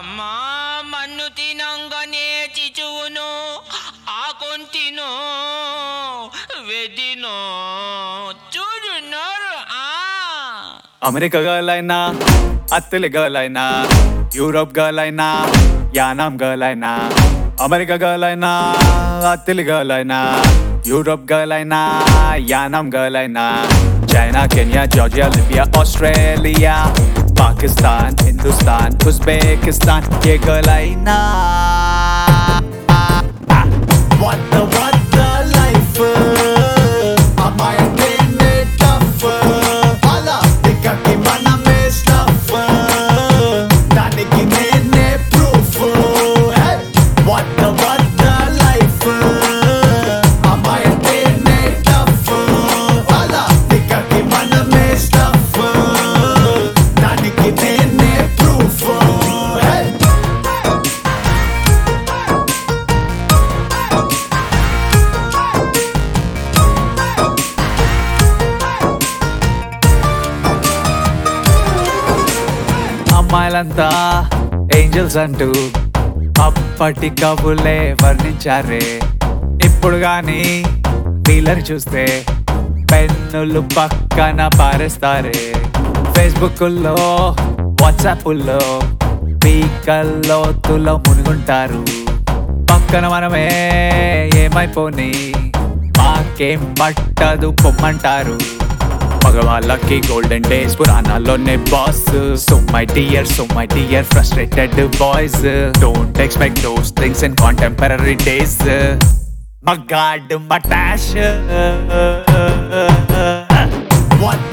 అమ్మా మన్ను తినంగానే చిచువును ఆకొంటిను వెదిను చూడున్నారు ఆ అమెరికా గర్ల్ అయినా అత్తలి గర్ల్ అయినా యూరోప్ గర్ల్ అయినా యానాం గర్ల్ అయినా అమెరికా గర్ల్ అయినా అత్తలి గర్ల్ అయినా యూరోప్ గర్ల్ అయినా యానాం గర్ల్ అయినా China Kenya Georgia Libya Australia Pakistan Hindustan Uzbekistan ఏ గర్ల్ అయినా What the what the life అమ్మాయంటేనే tough అలా దిక్కకి మనమే stuff దానికి నేనే proof Hey! What the what the life అమ్మాయంటేనే tough అలా దిక్కకి మనమే stuff దానికి నేనే proof Hey! అమ్మాయిలంతా ఏంజల్స్ అంటూ అప్పటి కబులే వర్ణించారే ఇప్పుడు గాని వీళ్ళని చూస్తే పెన్నులు పక్కన పారేస్తారే ఫేస్బుక్లో వాట్సాప్లో పీకల్లో తులో మునుగుంటారు పక్కన మనమే ఏమైపోని మాకేం పట్టదు పొమ్మంటారు మగవాళ్ళకి గోల్డెన్ డేస్ పురాణాల్లోనే boss so my dear so my dear frustrated boys don't expect those things in contemporary days మగాడ్ మటాష్ What